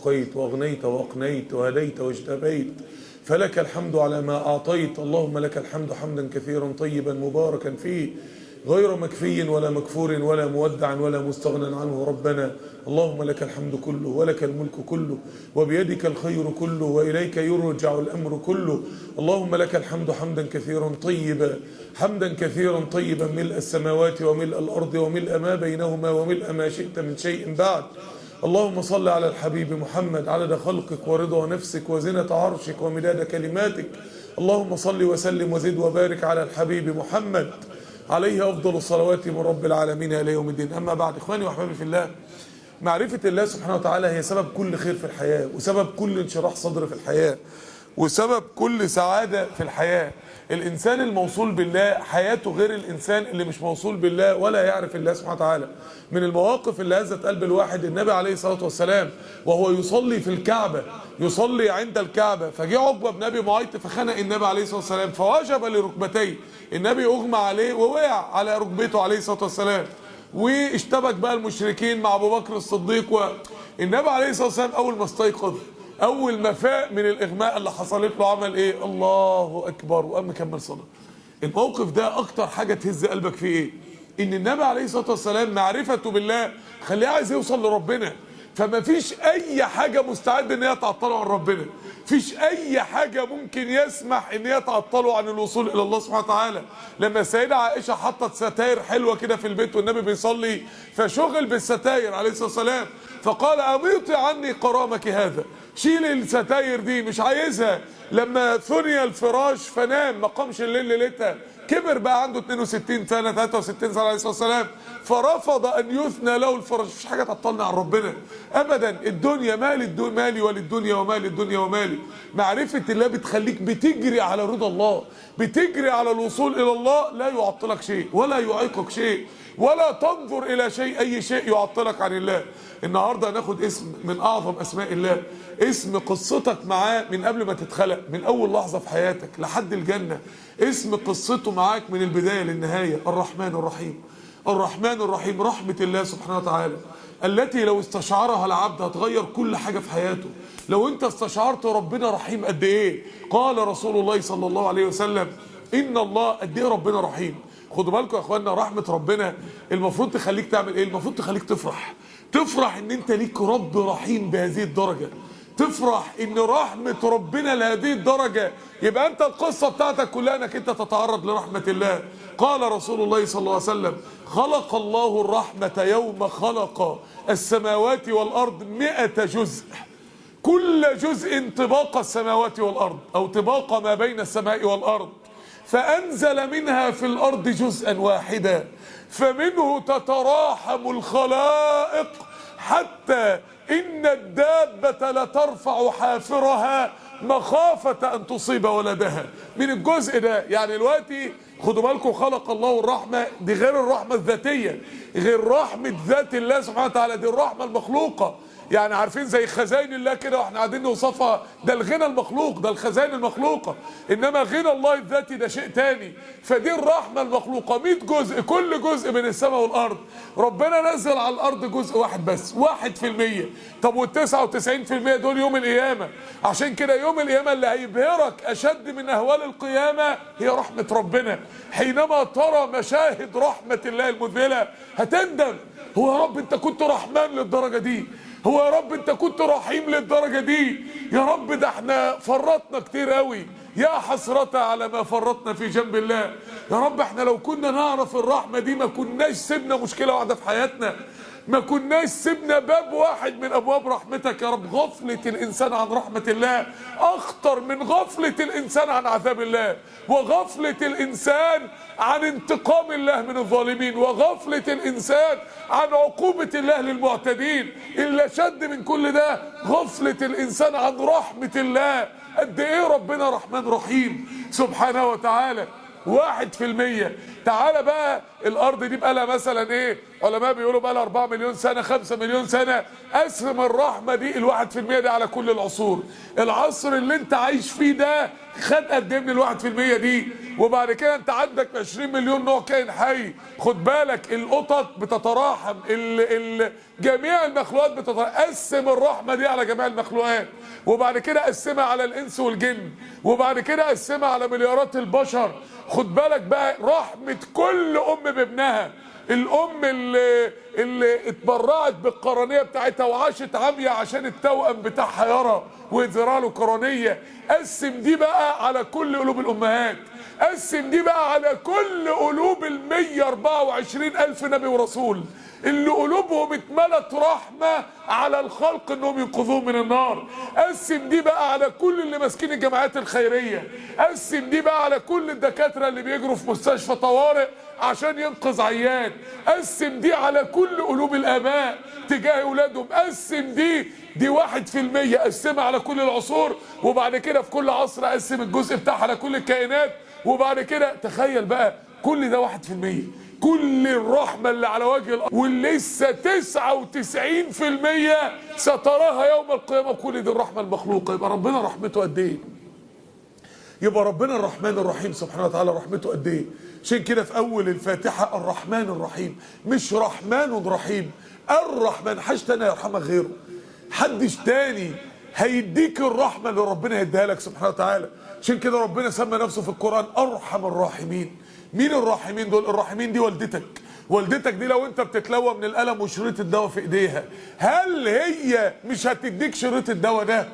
وسقيت واغنيت واقنيت وهديت واجتبيت فلك الحمد على ما اعطيت اللهم لك الحمد حمدا كثيرا طيبا مباركا فيه غير مكفي ولا مكفور ولا مودع ولا مستغنى عنه ربنا اللهم لك الحمد كله ولك الملك كله وبيدك الخير كله وإليك يرجع الأمر كله اللهم لك الحمد حمدا كثيرا طيبا حمدا كثيرا طيبا ملء السماوات وملء الأرض وملء ما بينهما وملء ما شئت من شيء بعد اللهم صل على الحبيب محمد عدد خلقك ورضا نفسك وزنة عرشك ومداد كلماتك اللهم صل وسلم وزد وبارك على الحبيب محمد عليه أفضل الصلوات من رب العالمين إلى يوم الدين أما بعد إخواني وأحبابي في الله معرفة الله سبحانه وتعالى هي سبب كل خير في الحياة وسبب كل انشراح صدر في الحياة وسبب كل سعادة في الحياة الإنسان الموصول بالله حياته غير الإنسان اللي مش موصول بالله ولا يعرف الله سبحانه وتعالى من المواقف اللي هزت قلب الواحد النبي عليه الصلاة والسلام وهو يصلي في الكعبة يصلي عند الكعبة فجاء عقبة بن أبي معيط فخنق النبي عليه الصلاة والسلام فوجب لركبتيه النبي أغمى عليه ووقع على ركبته عليه الصلاة والسلام واشتبك بقى المشركين مع أبو بكر الصديق والنبي عليه الصلاة والسلام أول ما استيقظ اول ما فاق من الاغماء اللي حصلت له عمل ايه الله اكبر وقام مكمل صلاه الموقف ده اكتر حاجه تهز قلبك فيه ايه ان النبي عليه الصلاه والسلام معرفته بالله خليه عايز يوصل لربنا فما فيش اي حاجه مستعد ان هي تعطله عن ربنا فيش اي حاجه ممكن يسمح ان هي تعطله عن الوصول الى الله سبحانه وتعالى لما السيده عائشه حطت ستاير حلوه كده في البيت والنبي بيصلي فشغل بالستاير عليه الصلاه والسلام فقال اميطي عني قرامك هذا شيل الستاير دي مش عايزها لما ثني الفراش فنام ما قامش الليل ليلتها كبر بقى عنده 62 سنه 63 سنه عليه الصلاه والسلام فرفض ان يثنى له الفراش مش حاجه تعطلنا عن ربنا ابدا الدنيا مال الدنيا مالي وللدنيا ومال الدنيا ومالي معرفه الله بتخليك بتجري على رضا الله بتجري على الوصول الى الله لا يعطلك شيء ولا يعيقك شيء ولا تنظر الى شيء اي شيء يعطلك عن الله النهارده هناخد اسم من اعظم اسماء الله اسم قصتك معاه من قبل ما تتخلق من اول لحظه في حياتك لحد الجنه اسم قصته معاك من البدايه للنهايه الرحمن الرحيم الرحمن الرحيم رحمه الله سبحانه وتعالى التي لو استشعرها العبد هتغير كل حاجه في حياته لو انت استشعرت ربنا رحيم قد ايه قال رسول الله صلى الله عليه وسلم ان الله قد ايه ربنا رحيم خدوا بالكم يا اخوانا رحمه ربنا المفروض تخليك تعمل ايه المفروض تخليك تفرح تفرح ان انت ليك رب رحيم بهذه الدرجه تفرح ان رحمه ربنا لهذه الدرجه يبقى انت القصه بتاعتك كلها انك انت تتعرض لرحمه الله قال رسول الله صلى الله عليه وسلم خلق الله الرحمه يوم خلق السماوات والارض مئة جزء كل جزء طباق السماوات والارض او طباق ما بين السماء والارض فأنزل منها في الأرض جزءا واحدا فمنه تتراحم الخلائق حتى إن الدابة لترفع حافرها مخافة أن تصيب ولدها من الجزء ده يعني دلوقتي خدوا بالكم خلق الله الرحمة دي غير الرحمة الذاتية غير رحمة ذات الله سبحانه وتعالى دي الرحمة المخلوقة يعني عارفين زي خزائن الله كده واحنا قاعدين نوصفها ده الغنى المخلوق ده الخزائن المخلوقه انما غنى الله الذاتي ده شيء تاني فدي الرحمه المخلوقه 100 جزء كل جزء من السماء والارض ربنا نزل على الارض جزء واحد بس واحد في المية طب وال 99% دول يوم القيامه عشان كده يوم القيامه اللي هيبهرك اشد من اهوال القيامه هي رحمه ربنا حينما ترى مشاهد رحمه الله المذهله هتندم هو يا رب انت كنت رحمن للدرجه دي هو يا رب انت كنت رحيم للدرجة دي يا رب ده احنا فرطنا كتير قوي يا حسرة على ما فرطنا في جنب الله يا رب احنا لو كنا نعرف الرحمة دي ما كناش سيبنا مشكلة واحدة في حياتنا ما كناش سيبنا باب واحد من ابواب رحمتك يا رب غفلة الانسان عن رحمة الله اخطر من غفلة الانسان عن عذاب الله وغفلة الانسان عن انتقام الله من الظالمين وغفلة الانسان عن عقوبة الله للمعتدين اللي شد من كل ده غفلة الانسان عن رحمة الله قد ايه ربنا رحمن رحيم سبحانه وتعالى واحد في المية تعالى بقى الارض دي بقى لها مثلا ايه علماء بيقولوا بقى لها 4 مليون سنة 5 مليون سنة قسم الرحمة دي الواحد في المية دي على كل العصور العصر اللي انت عايش فيه ده خد قد ايه من الواحد في المية دي وبعد كده انت عندك 20 مليون نوع كائن حي خد بالك القطط بتتراحم ال ال جميع المخلوقات بتتراحم قسم الرحمه دي على جميع المخلوقات وبعد كده قسمها على الانس والجن وبعد كده قسمها على مليارات البشر خد بالك بقى رحمه كل ام بابنها الام اللي اللي اتبرعت بالقرنيه بتاعتها وعاشت عاميه عشان التوأم بتاعها يرى ويزرع له قرنيه قسم دي بقى على كل قلوب الامهات قسم دي بقى على كل قلوب ال 124 الف نبي ورسول اللي قلوبهم اتملت رحمه على الخلق انهم ينقذوهم من النار قسم دي بقى على كل اللي ماسكين الجمعيات الخيريه قسم دي بقى على كل الدكاتره اللي بيجروا في مستشفى طوارئ عشان ينقذ عيان قسم دي على كل قلوب الاباء تجاه اولادهم قسم دي دي واحد في المية قسمها على كل العصور وبعد كده في كل عصر قسم الجزء بتاعها على كل الكائنات وبعد كده تخيل بقى كل ده واحد في المية كل الرحمة اللي على وجه الأرض واللي لسه تسعة وتسعين في المية ستراها يوم القيامة كل دي الرحمة المخلوقة يبقى ربنا رحمته قد ايه يبقى ربنا الرحمن الرحيم سبحانه وتعالى رحمته قد ايه عشان كده في اول الفاتحه الرحمن الرحيم مش رحمن رحيم الرحمن حاجه تانية يرحمك غيره حدش تاني هيديك الرحمه اللي ربنا هيديها لك سبحانه وتعالى عشان كده ربنا سمى نفسه في القران ارحم الراحمين مين الراحمين دول الراحمين دي والدتك والدتك دي لو انت بتتلوى من الالم وشريط الدواء في ايديها هل هي مش هتديك شريط الدواء ده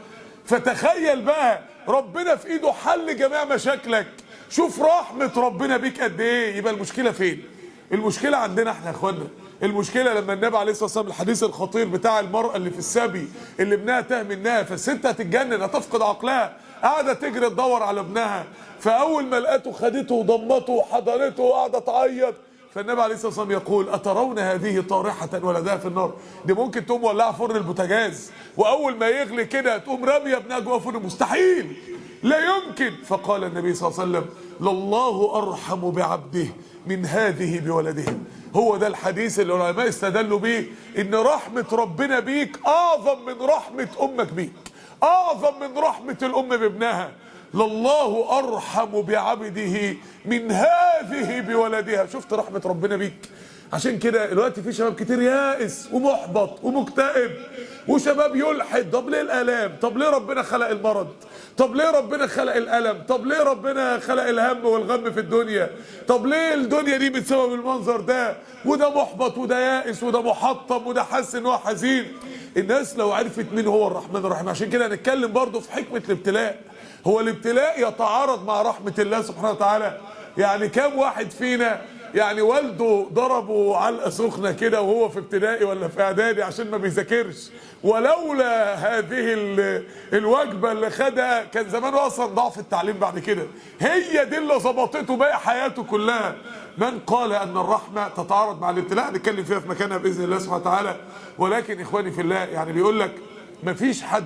فتخيل بقى ربنا في ايده حل جميع مشاكلك شوف رحمة ربنا بيك قد ايه يبقى المشكلة فين المشكلة عندنا احنا يا اخوانا المشكلة لما النبي عليه الصلاة والسلام الحديث الخطير بتاع المرأة اللي في السبي اللي ابنها تاه منها فالست هتتجنن هتفقد عقلها قاعدة تجري تدور على ابنها فأول ما لقته خدته وضمته وحضنته وقاعدة تعيط فالنبي عليه الصلاه والسلام يقول اترون هذه طارحه ولدها في النار دي ممكن تقوم ولعها فرن البوتاجاز واول ما يغلي كده تقوم راميه ابنها جوه فرن مستحيل لا يمكن فقال النبي صلى الله عليه وسلم لله ارحم بعبده من هذه بولده هو ده الحديث اللي العلماء استدلوا بيه ان رحمه ربنا بيك اعظم من رحمه امك بيك اعظم من رحمه الام بابنها لله ارحم بعبده من هذه بولدها شفت رحمه ربنا بيك عشان كده دلوقتي في شباب كتير يائس ومحبط ومكتئب وشباب يلحد طب ليه الالام طب ليه ربنا خلق المرض طب ليه ربنا خلق الالم طب ليه ربنا خلق الهم والغم في الدنيا طب ليه الدنيا دي بتسبب المنظر ده وده محبط وده يائس وده محطم وده حاسس ان هو حزين الناس لو عرفت مين هو الرحمن الرحيم عشان كده هنتكلم برضه في حكمه الابتلاء هو الابتلاء يتعارض مع رحمه الله سبحانه وتعالى يعني كام واحد فينا يعني والده ضربه علقه سخنه كده وهو في ابتدائي ولا في اعدادي عشان ما بيذاكرش ولولا هذه ال- الوجبه اللي خدها كان زمانه اصلا ضعف التعليم بعد كده هي دي اللي ظبطته باقي حياته كلها من قال ان الرحمه تتعارض مع الابتلاء نتكلم فيها في مكانها باذن الله سبحانه وتعالى ولكن اخواني في الله يعني بيقول لك مفيش حد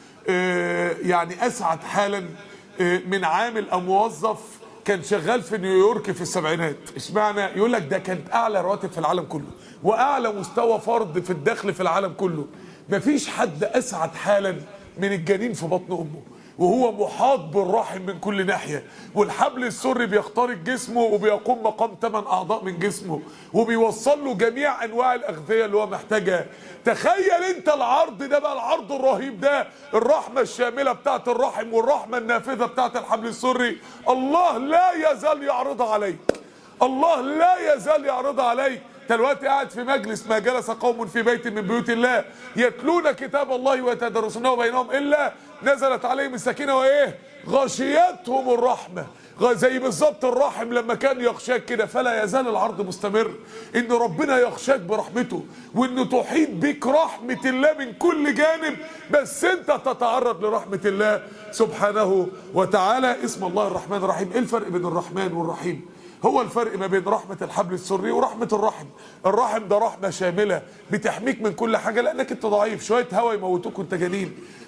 آه، يعني اسعد حالا آه، من عامل او موظف كان شغال في نيويورك في السبعينات اشمعنى يقول لك ده كانت اعلى رواتب في العالم كله واعلى مستوى فرض في الدخل في العالم كله مفيش حد اسعد حالا من الجنين في بطن امه وهو محاط بالرحم من كل ناحيه والحبل السري بيخترق جسمه وبيقوم مقام ثمان اعضاء من جسمه وبيوصل له جميع انواع الاغذيه اللي هو محتاجها تخيل انت العرض ده بقى العرض الرهيب ده الرحمه الشامله بتاعت الرحم والرحمه النافذه بتاعت الحبل السري الله لا يزال يعرضها عليك الله لا يزال يعرضها عليك انت دلوقتي قاعد في مجلس ما جلس قوم في بيت من بيوت الله يتلون كتاب الله ويتدرسونه بينهم الا نزلت عليهم السكينه وايه غشيتهم الرحمه غ- زي بالظبط الرحم لما كان يخشاك كده فلا يزال العرض مستمر ان ربنا يخشاك برحمته وان تحيط بك رحمه الله من كل جانب بس انت تتعرض لرحمه الله سبحانه وتعالى اسم الله الرحمن الرحيم ايه الفرق بين الرحمن والرحيم هو الفرق ما بين رحمة الحبل السري ورحمة الرحم الرحم ده رحمة شاملة بتحميك من كل حاجة لأنك انت ضعيف شوية هوا يموتوك وانت جنين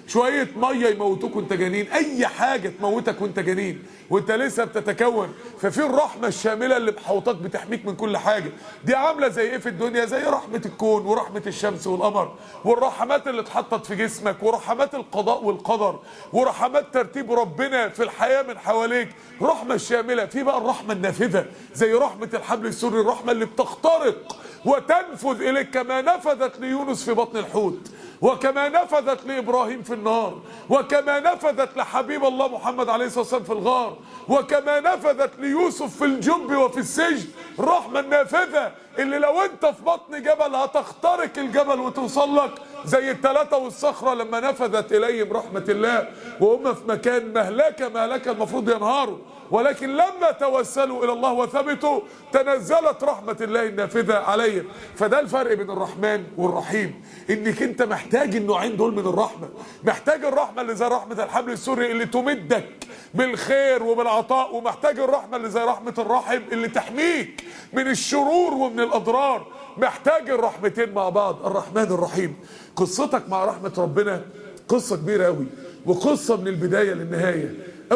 شويه ميه يموتوك وانت جنين اي حاجه تموتك وانت جنين وانت لسه بتتكون ففي الرحمه الشامله اللي محوطاك بتحميك من كل حاجه دي عامله زي ايه في الدنيا زي رحمه الكون ورحمه الشمس والقمر والرحمات اللي اتحطت في جسمك ورحمات القضاء والقدر ورحمات ترتيب ربنا في الحياه من حواليك رحمه الشامله في بقى الرحمه النافذه زي رحمه الحبل السري الرحمه اللي بتخترق وتنفذ اليك كما نفذت ليونس في بطن الحوت وكما نفذت لابراهيم في النار وكما نفذت لحبيب الله محمد عليه الصلاه والسلام في الغار وكما نفذت ليوسف في الجب وفي السجن الرحمه النافذه اللي لو انت في بطن جبل هتخترق الجبل وتوصل لك زي الثلاثه والصخره لما نفذت اليهم رحمه الله وهم في مكان مهلكه مهلكه المفروض ينهاروا ولكن لما توسلوا الى الله وثبتوا تنزلت رحمه الله النافذه عليهم فده الفرق بين الرحمن والرحيم انك انت محتاج النوعين دول من الرحمه محتاج الرحمه اللي زي رحمه الحبل السري اللي تمدك بالخير وبالعطاء ومحتاج الرحمه اللي زي رحمه الرحم اللي تحميك من الشرور ومن الاضرار محتاج الرحمتين مع بعض الرحمن الرحيم قصتك مع رحمه ربنا قصه كبيره قوي وقصه من البدايه للنهايه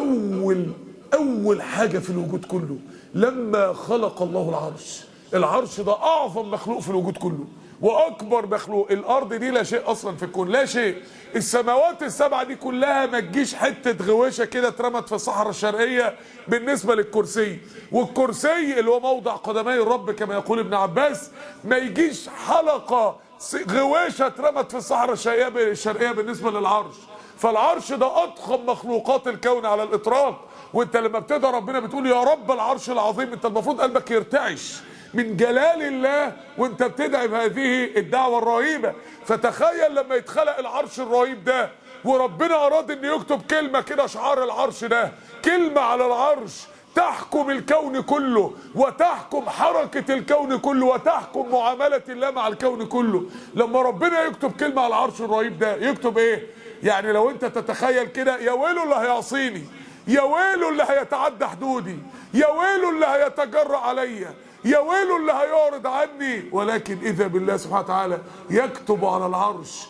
اول اول حاجه في الوجود كله لما خلق الله العرش العرش ده اعظم مخلوق في الوجود كله واكبر مخلوق الارض دي لا شيء اصلا في الكون لا شيء السماوات السبعه دي كلها ما تجيش حته غويشه كده اترمت في الصحراء الشرقيه بالنسبه للكرسي والكرسي اللي هو موضع قدمي الرب كما يقول ابن عباس ما يجيش حلقه غويشه اترمت في الصحراء الشرقيه الشرقيه بالنسبه للعرش فالعرش ده اضخم مخلوقات الكون على الاطراق وانت لما بتدعي ربنا بتقول يا رب العرش العظيم انت المفروض قلبك يرتعش من جلال الله وانت بتدعي بهذه الدعوه الرهيبه فتخيل لما يتخلق العرش الرهيب ده وربنا اراد ان يكتب كلمه كده شعار العرش ده كلمه على العرش تحكم الكون كله وتحكم حركة الكون كله وتحكم معاملة الله مع الكون كله لما ربنا يكتب كلمة على العرش الرهيب ده يكتب ايه يعني لو انت تتخيل كده يا ويله اللي هيعصيني يا ويله اللي هيتعدى حدودي يا ويله اللي هيتجرأ عليا يا ويله اللي هيعرض عني ولكن اذا بالله سبحانه وتعالى يكتب على العرش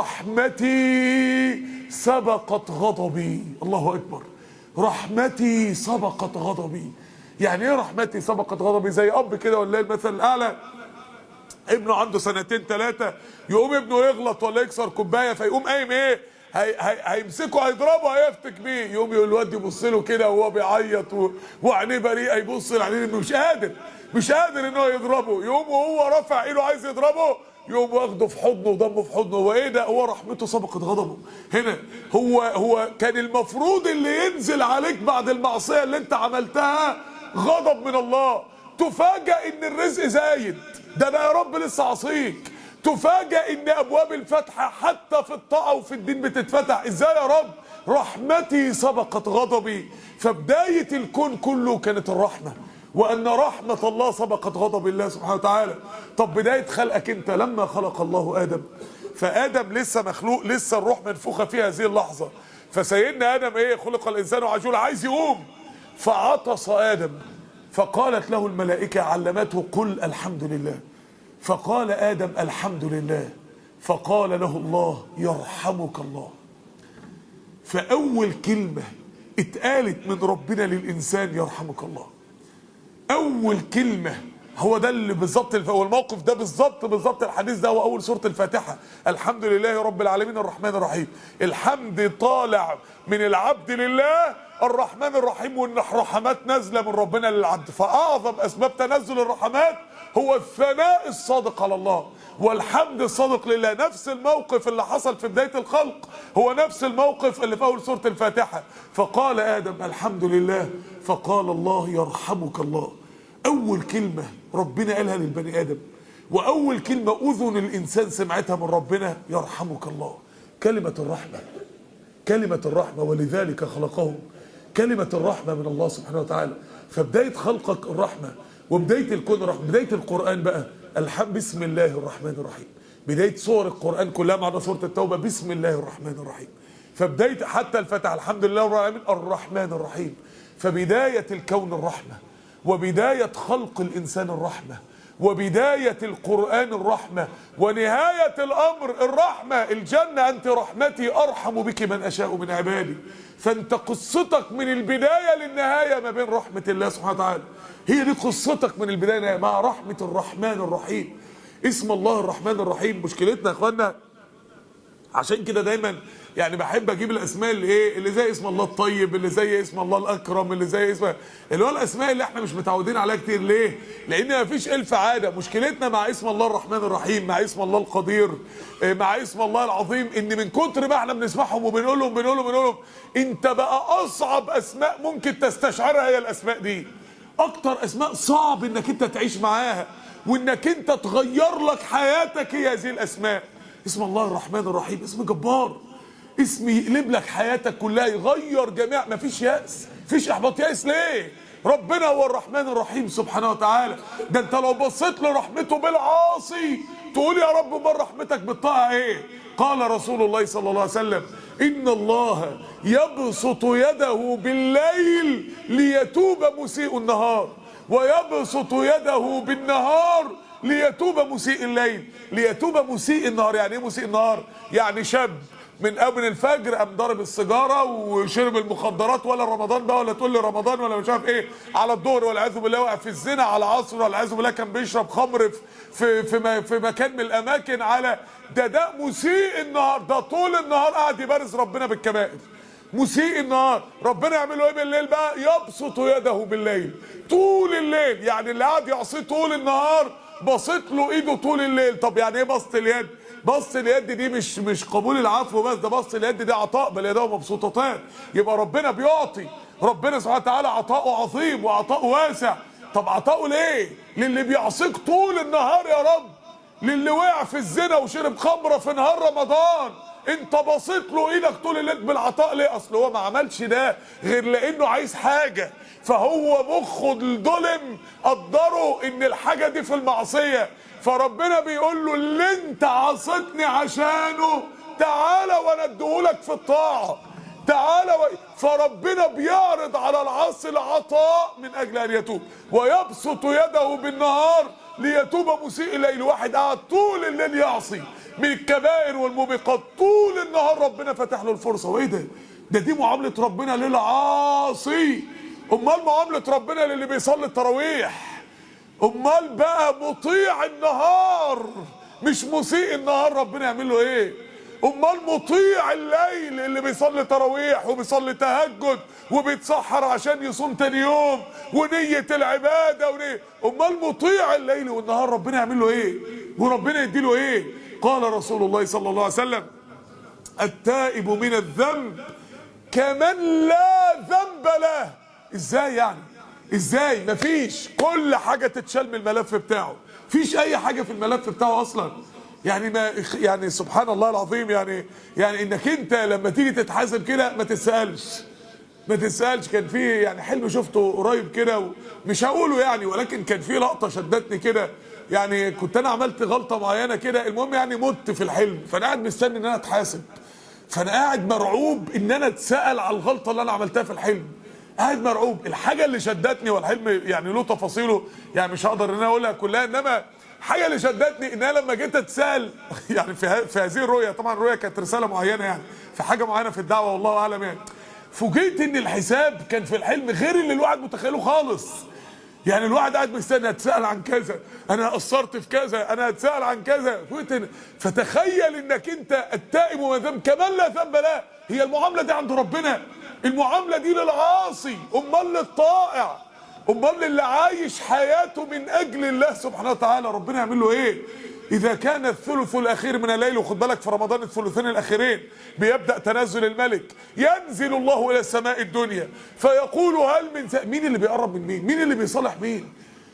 رحمتي سبقت غضبي الله اكبر رحمتي سبقت غضبي يعني ايه رحمتي سبقت غضبي زي اب كده ولا المثل الاعلى ابنه عنده سنتين ثلاثه يقوم ابنه يغلط ولا يكسر كوبايه فيقوم قايم ايه هي هي هيمسكه هيضربه هيفتك بيه يقوم يقول الواد يبص له كده وهو بيعيط و- وعينيه بريئه يبص لعينيه انه مش قادر مش قادر ان هو يضربه يقوم وهو رافع ايده عايز يضربه يقوم واخده في حضنه وضمه في حضنه هو ايه ده هو رحمته سبقت غضبه هنا هو هو كان المفروض اللي ينزل عليك بعد المعصيه اللي انت عملتها غضب من الله تفاجأ ان الرزق زايد ده انا يا رب لسه عصيك تفاجأ ان ابواب الفتح حتى في الطاعه وفي الدين بتتفتح ازاي يا رب رحمتي سبقت غضبي فبدايه الكون كله كانت الرحمه وان رحمه الله سبقت غضب الله سبحانه وتعالى طب بدايه خلقك انت لما خلق الله ادم فادم لسه مخلوق لسه الروح منفوخه في هذه اللحظه فسيدنا ادم ايه خلق الانسان عجول عايز يقوم فعطس ادم فقالت له الملائكه علمته قل الحمد لله فقال ادم الحمد لله فقال له الله يرحمك الله فاول كلمه اتقالت من ربنا للانسان يرحمك الله اول كلمه هو ده اللي بالظبط هو الموقف ده بالظبط بالظبط الحديث ده هو اول سوره الفاتحه الحمد لله رب العالمين الرحمن الرحيم الحمد طالع من العبد لله الرحمن الرحيم وان رحمات نازله من ربنا للعبد فاعظم اسباب تنزل الرحمات هو الثناء الصادق على الله والحمد الصادق لله نفس الموقف اللي حصل في بدايه الخلق هو نفس الموقف اللي في اول سوره الفاتحه فقال ادم الحمد لله فقال الله يرحمك الله اول كلمه ربنا قالها للبني ادم واول كلمه اذن الانسان سمعتها من ربنا يرحمك الله كلمه الرحمه كلمه الرحمه ولذلك خلقهم كلمه الرحمه من الله سبحانه وتعالى فبدايه خلقك الرحمه وبدايه الكون الرحمه بدايه القران بقى الحمد بسم الله الرحمن الرحيم بدايه سور القران كلها ما عدا سوره التوبه بسم الله الرحمن الرحيم فبدايه حتى الفتح الحمد لله رب العالمين الرحمن الرحيم فبدايه الكون الرحمه وبداية خلق الإنسان الرحمة وبداية القرآن الرحمة ونهاية الأمر الرحمة الجنة أنت رحمتي أرحم بك من أشاء من عبادي فأنت قصتك من البداية للنهاية ما بين رحمة الله سبحانه وتعالى هي دي قصتك من البداية للنهاية مع رحمة الرحمن الرحيم اسم الله الرحمن الرحيم مشكلتنا يا اخوانا عشان كده دايما يعني بحب اجيب الاسماء اللي ايه اللي زي اسم الله الطيب اللي زي اسم الله الاكرم اللي زي اسم اللي هو الاسماء اللي احنا مش متعودين عليها كتير ليه لان مفيش الف عاده مشكلتنا مع اسم الله الرحمن الرحيم مع اسم الله القدير إيه، مع اسم الله العظيم ان من كتر ما احنا بنسمعهم وبنقولهم بنقولهم بنقولهم انت بقى اصعب اسماء ممكن تستشعرها هي الاسماء دي اكتر اسماء صعب انك انت تعيش معاها وانك انت تغير لك حياتك هي هذه الاسماء اسم الله الرحمن الرحيم اسم جبار اسم يقلب لك حياتك كلها يغير جميع مفيش يأس مفيش احباط يأس ليه ربنا هو الرحمن الرحيم سبحانه وتعالى ده انت لو بصيت لرحمته بالعاصي تقول يا رب من رحمتك بالطاعة ايه قال رسول الله صلى الله عليه وسلم ان الله يبسط يده بالليل ليتوب مسيء النهار ويبسط يده بالنهار ليتوب مسيء الليل ليتوب مسيء النهار يعني ايه مسيء النهار يعني شاب من قبل الفجر قام ضارب السيجاره وشرب المخدرات ولا رمضان بقى ولا تقول لي رمضان ولا مش عارف ايه على الظهر والعياذ بالله وقع في الزنا على العصر والعياذ بالله كان بيشرب خمر في في في, م- في مكان من الاماكن على ده ده مسيء النهار ده طول النهار قاعد يبارز ربنا بالكبائر مسيء النهار ربنا يعمل له ايه بالليل بقى يبسط يده بالليل طول الليل يعني اللي قاعد يعصيه طول النهار بسط له ايده طول الليل طب يعني ايه بسط اليد بسط اليد دي مش مش قبول العفو بس ده بسط اليد دي عطاء بل يداه مبسوطتان يبقى ربنا بيعطي ربنا سبحانه وتعالى عطاؤه عظيم وعطاؤه واسع طب عطاؤه ليه للي بيعصيك طول النهار يا رب للي وقع في الزنا وشرب خمره في نهار رمضان انت بسيط له ايدك طول الليل بالعطاء ليه اصل هو ما عملش ده غير لانه عايز حاجه فهو مخه الظلم قدره ان الحاجه دي في المعصيه فربنا بيقول له اللي انت عصيتني عشانه تعالى وانا اديهولك في الطاعه تعالى و... فربنا بيعرض على العاصي العطاء من اجل ان يتوب ويبسط يده بالنهار ليتوب مسيء الليل واحد قاعد طول الليل يعصي من الكبائر والموبقات طول النهار ربنا فتح له الفرصه وايه ده ده دي معامله ربنا للعاصي امال معامله ربنا للي بيصلي التراويح امال بقى مطيع النهار مش مسيء النهار ربنا يعمل له ايه امال مطيع الليل اللي بيصلي تراويح وبيصلي تهجد وبيتسحر عشان يصوم تاني يوم ونية العبادة ونية امال مطيع الليل والنهار ربنا يعمل له ايه وربنا يديله ايه قال رسول الله صلى الله عليه وسلم التائب من الذنب كمن لا ذنب له ازاي يعني ازاي مفيش كل حاجة تتشال من الملف بتاعه فيش اي حاجة في الملف بتاعه اصلا يعني ما يعني سبحان الله العظيم يعني يعني انك انت لما تيجي تتحاسب كده ما تسالش ما تسالش كان في يعني حلم شفته قريب كده مش هقوله يعني ولكن كان في لقطه شدتني كده يعني كنت انا عملت غلطه معينه كده المهم يعني مت في الحلم فانا قاعد مستني ان انا اتحاسب فانا قاعد مرعوب ان انا اتسال على الغلطه اللي انا عملتها في الحلم قاعد مرعوب الحاجه اللي شدتني والحلم يعني له تفاصيله يعني مش هقدر ان انا اقولها كلها انما حاجه اللي شدتني ان انا لما جيت اتسال يعني في ه- في هذه الرؤيه طبعا الرؤيه كانت رساله معينه يعني في حاجه معينه في الدعوه والله اعلم يعني فوجئت ان الحساب كان في الحلم غير اللي الواحد متخيله خالص يعني الواحد قاعد مستني اتسال عن كذا انا قصرت في كذا انا اتسال عن كذا فوجئت إن- فتخيل انك انت التائب وما ذنب كمان لا ذنب له هي المعامله دي عند ربنا المعامله دي للعاصي امال للطائع امال اللي عايش حياته من اجل الله سبحانه وتعالى ربنا يعمل له ايه اذا كان الثلث الاخير من الليل وخد بالك في رمضان الثلثين الاخيرين بيبدا تنزل الملك ينزل الله الى السماء الدنيا فيقول هل من س... مين اللي بيقرب من مين مين اللي بيصالح مين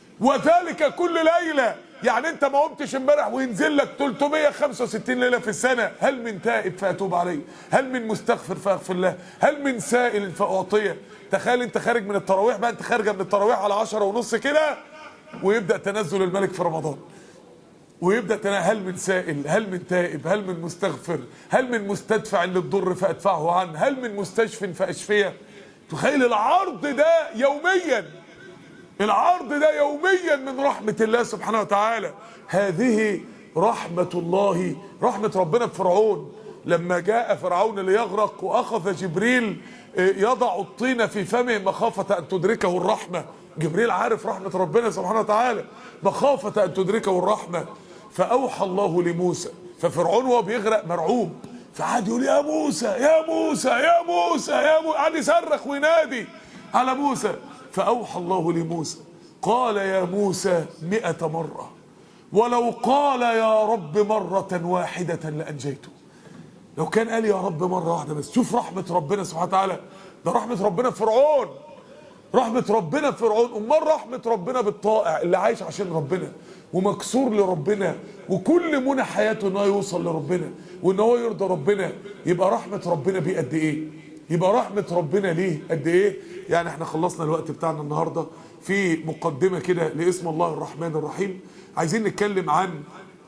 وذلك كل ليله يعني انت ما قمتش امبارح وينزل لك 365 ليله في السنه هل من تائب فاتوب عليه هل من مستغفر فاغفر له هل من سائل فاعطيه تخيل انت خارج من التراويح بقى انت خارجه من التراويح على 10 ونص كده ويبدا تنزل الملك في رمضان ويبدا تنا هل من سائل هل من تائب هل من مستغفر هل من مستدفع للضر فادفعه عنه هل من مستشف فاشفيه تخيل العرض ده يوميا العرض ده يوميا من رحمة الله سبحانه وتعالى هذه رحمة الله رحمة ربنا بفرعون لما جاء فرعون ليغرق وأخذ جبريل يضع الطين في فمه مخافة أن تدركه الرحمة جبريل عارف رحمة ربنا سبحانه وتعالى مخافة أن تدركه الرحمة فأوحى الله لموسى ففرعون وهو بيغرق مرعوب فقعد يقول يا موسى يا موسى يا موسى يا موسى قعد يصرخ وينادي على موسى فأوحى الله لموسى قال يا موسى مئة مرة ولو قال يا رب مرة واحدة لأنجيته لو كان قال يا رب مرة واحدة بس شوف رحمة ربنا سبحانه وتعالى ده رحمة ربنا في فرعون رحمة ربنا في فرعون امال رحمة ربنا بالطائع اللي عايش عشان ربنا ومكسور لربنا وكل منى حياته ان هو يوصل لربنا وان هو يرضى ربنا يبقى رحمة ربنا بيه قد ايه يبقى رحمة ربنا ليه قد ايه يعني احنا خلصنا الوقت بتاعنا النهاردة في مقدمة كده لاسم الله الرحمن الرحيم عايزين نتكلم عن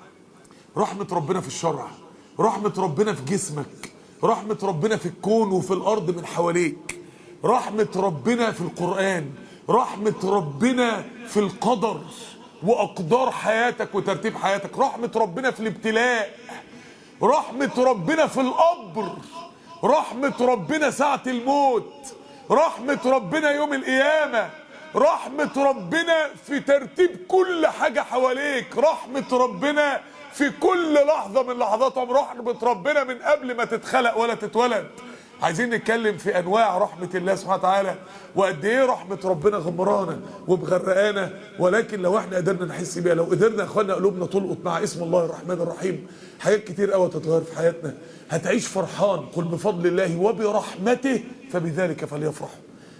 رحمة ربنا في الشرع رحمة ربنا في جسمك رحمة ربنا في الكون وفي الأرض من حواليك رحمة ربنا في القرآن رحمة ربنا في القدر وأقدار حياتك وترتيب حياتك رحمة ربنا في الابتلاء رحمة ربنا في القبر رحمة ربنا ساعة الموت رحمة ربنا يوم القيامة رحمة ربنا في ترتيب كل حاجة حواليك رحمة ربنا في كل لحظة من لحظات عمر رحمة ربنا من قبل ما تتخلق ولا تتولد عايزين نتكلم في انواع رحمة الله سبحانه وتعالى وقد ايه رحمة ربنا غمرانا ومغرقانا ولكن لو احنا قدرنا نحس بيها لو قدرنا يا اخوانا قلوبنا تلقط مع اسم الله الرحمن الرحيم حاجات كتير قوي تتغير في حياتنا هتعيش فرحان قل بفضل الله وبرحمته فبذلك فليفرحوا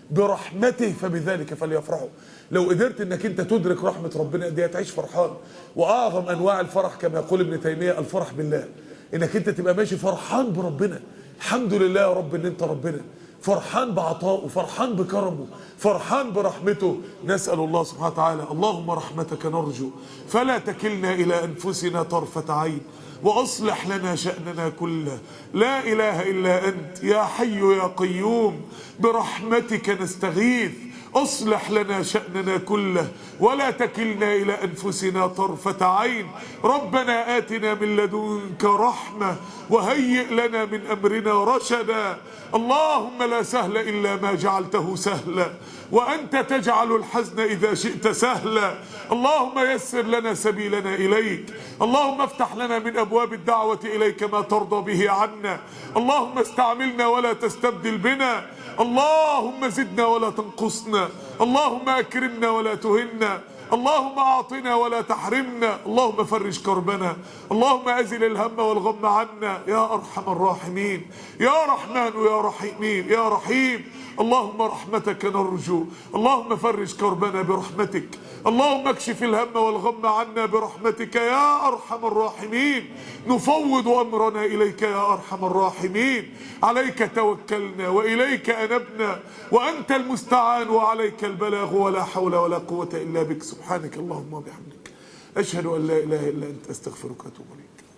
برحمته فبذلك فليفرحوا لو قدرت انك انت تدرك رحمة ربنا دي هتعيش فرحان واعظم انواع الفرح كما يقول ابن تيمية الفرح بالله انك انت تبقى ماشي فرحان بربنا الحمد لله يا رب ان انت ربنا فرحان بعطائه فرحان بكرمه فرحان برحمته نسأل الله سبحانه وتعالى اللهم رحمتك نرجو فلا تكلنا إلى أنفسنا طرفة عين وأصلح لنا شأننا كله لا إله إلا أنت يا حي يا قيوم برحمتك نستغيث اصلح لنا شأننا كله ولا تكلنا إلى أنفسنا طرفة عين ربنا آتنا من لدنك رحمة وهيئ لنا من أمرنا رشدا اللهم لا سهل إلا ما جعلته سهلا وأنت تجعل الحزن إذا شئت سهلا اللهم يسر لنا سبيلنا إليك اللهم افتح لنا من أبواب الدعوة إليك ما ترضى به عنا اللهم استعملنا ولا تستبدل بنا اللهم زدنا ولا تنقصنا اللهم اكرمنا ولا تهنا اللهم اعطنا ولا تحرمنا اللهم فرج كربنا اللهم ازل الهم والغم عنا يا ارحم الراحمين يا رحمن يا رحيمين يا رحيم اللهم رحمتك نرجو اللهم فرج كربنا برحمتك اللهم اكشف الهم والغم عنا برحمتك يا ارحم الراحمين نفوض امرنا اليك يا ارحم الراحمين عليك توكلنا واليك انبنا وانت المستعان وعليك البلاغ ولا حول ولا قوه الا بك سبحانك اللهم وبحمدك اشهد ان لا اله الا انت استغفرك واتوب اليك